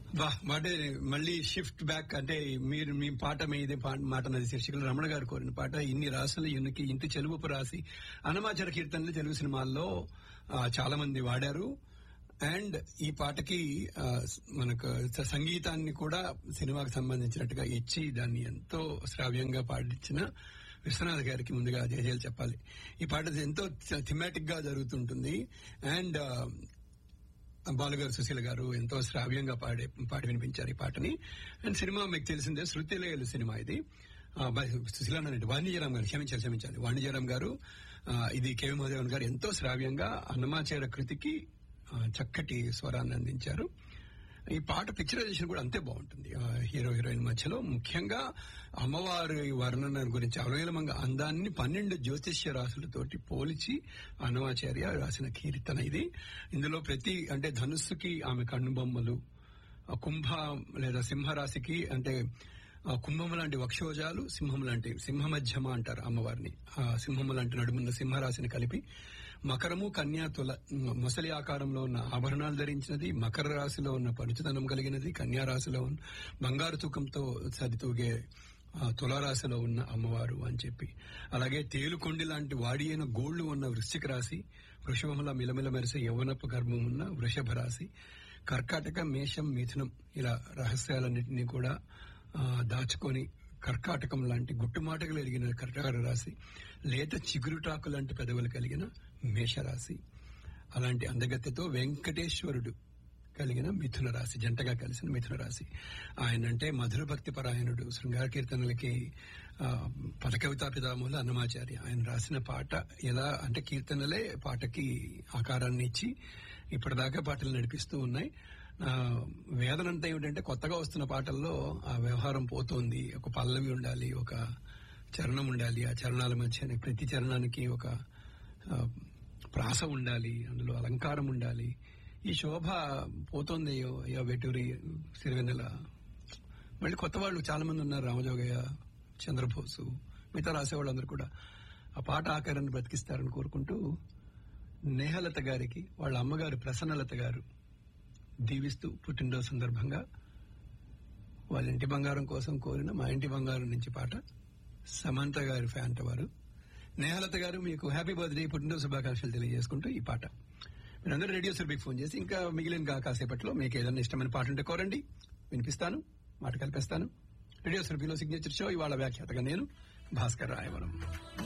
బా అంటే మళ్ళీ షిఫ్ట్ బ్యాక్ అంటే మీరు మీ పాట మీదే పా- మాట నది శీర్షికలు రమణ గారు కోరిన పాట ఇన్ని రాసులు ఇన్నికి ఇంటి చెలువుపు రాసి అనమాచర కీర్తనలు తెలుగు సినిమాల్లో ఆ, చాలా మంది వాడారు అండ్ ఈ పాటకి ఆ, మనకు స- సంగీతాన్ని కూడా సినిమాకి సంబంధించినట్టుగా ఇచ్చి దాన్ని ఎంతో శ్రావ్యంగా పాడించిన విశ్వనాథ్ గారికి ముందుగా జయజయలు చెప్పాలి ఈ పాట ఎంతో థిమాటిక్ గా జరుగుతుంటుంది అండ్ బాలుగారు సుశీల గారు ఎంతో శ్రావ్యంగా పాడే పాడి వినిపించారు ఈ పాటని అండ్ సినిమా మీకు తెలిసిందే శృతిలేయలు సినిమా ఇది ఆ, బ- సుశీల అన్నానండి వాణిజ్యరామ్ గారు క్షమించాలి క్షమించాలి వాణిజ్యరామ్ గారు ఆ, ఇది కెవి మహదేవన్ గారు ఎంతో శ్రావ్యంగా అన్నమాచార కృతికి ఆ, చక్కటి స్వరాన్ని అందించారు ఈ పాట పిక్చరైజేషన్ కూడా అంతే బాగుంటుంది ఆ, హీరో హీరోయిన్ మధ్యలో ముఖ్యంగా అమ్మవారి వర్ణన గురించి అవలేలమంగా అందాన్ని పన్నెండు జ్యోతిష్య రాశులతోటి పోల్చి అన్నమాచార్య రాసిన కీర్తన ఇది ఇందులో ప్రతి అంటే ధనుస్సుకి ఆమె కన్నుబొమ్మలు ఆ కుంభ లేదా సింహరాశికి అంటే ఆ కుంభం లాంటి వక్షోజాలు సింహం లాంటి సింహ మధ్యమ అంటారు అమ్మవారిని ఆ సింహం లాంటి నడుమున్న సింహరాశిని కలిపి మకరము కన్యా తుల మొసలి ఆకారంలో ఉన్న ఆభరణాలు ధరించినది మకర రాశిలో ఉన్న పరుచుదనం కలిగినది కన్యా రాశిలో ఉన్న బంగారు తూకంతో సరితూగే ఆ, తులారాశిలో ఉన్న అమ్మవారు అని చెప్పి అలాగే తేలుకొండి లాంటి వాడి అయిన గోళ్లు ఉన్న వృశ్చిక రాశి వృషభంలో మిలమిల మెరిసే యవ్వనపు గర్భం ఉన్న వృషభ రాశి కర్కాటక మేషం మిథునం ఇలా రహస్యాలన్నింటినీ కూడా ఆ, దాచుకొని కర్కాటకం లాంటి గుట్టుమాటలు కలిగిన కర్కాటక రాశి లేత చిగురుటాకు లాంటి పెదవులు కలిగిన మేషరాశి అలాంటి అందగత్తెతో వెంకటేశ్వరుడు కలిగిన మిథున రాశి జంటగా కలిసిన మిథున రాశి ఆయన అంటే మధుర భక్తి పరాయణుడు శృంగార కీర్తనలకి ఆ, పదకవితా పితామహులు అన్నమాచార్య ఆయన రాసిన పాట ఎలా అంటే కీర్తనలే పాటకి ఆకారాన్ని ఇచ్చి ఇప్పటిదాకా పాటలు నడిపిస్తూ ఉన్నాయి ఆ, వేదనంతా ఏమిటంటే కొత్తగా వస్తున్న పాటల్లో ఆ వ్యవహారం పోతోంది ఒక పల్లవి ఉండాలి ఒక చరణం ఉండాలి ఆ చరణాల మధ్య ప్రతి చరణానికి ఒక ఆ, ప్రాస ఉండాలి అందులో అలంకారం ఉండాలి ఈ శోభ పోతోంది అయ్యో అయ్యో వెటూరి సిరివెన్నెల మళ్ళీ కొత్త వాళ్ళు చాలా మంది ఉన్నారు రామజోగయ్య చంద్రబోసు మిగతా రాసేవాళ్ళందరూ కూడా ఆ పాట ఆకారాన్ని బ్రతికిస్తారని కోరుకుంటూ నేహలత గారికి వాళ్ళ అమ్మగారు ప్రసన్నలత గారు దీవిస్తూ పుట్టినరోజు సందర్భంగా వాళ్ళ ఇంటి బంగారం కోసం కోరిన మా ఇంటి బంగారం నుంచి పాట సమంత గారి ఫ్యాంట వారు నేహలత గారు మీకు హ్యాపీ బర్త్డే పుట్టినరోజు శుభాకాంక్షలు తెలియజేసుకుంటూ ఈ పాట మీరందరూ రేడియో సురభికి ఫోన్ చేసి ఇంకా మిగిలిన కా- కాసేపట్లో మీకు ఏదైనా ఇష్టమైన పాట ఉంటే కోరండి వినిపిస్తాను మాట కల్పిస్తాను రేడియో సురభిలో సిగ్నేచర్ షో ఇవాళ వ్యాఖ్యాతగా నేను భాస్కర్ రాయవరం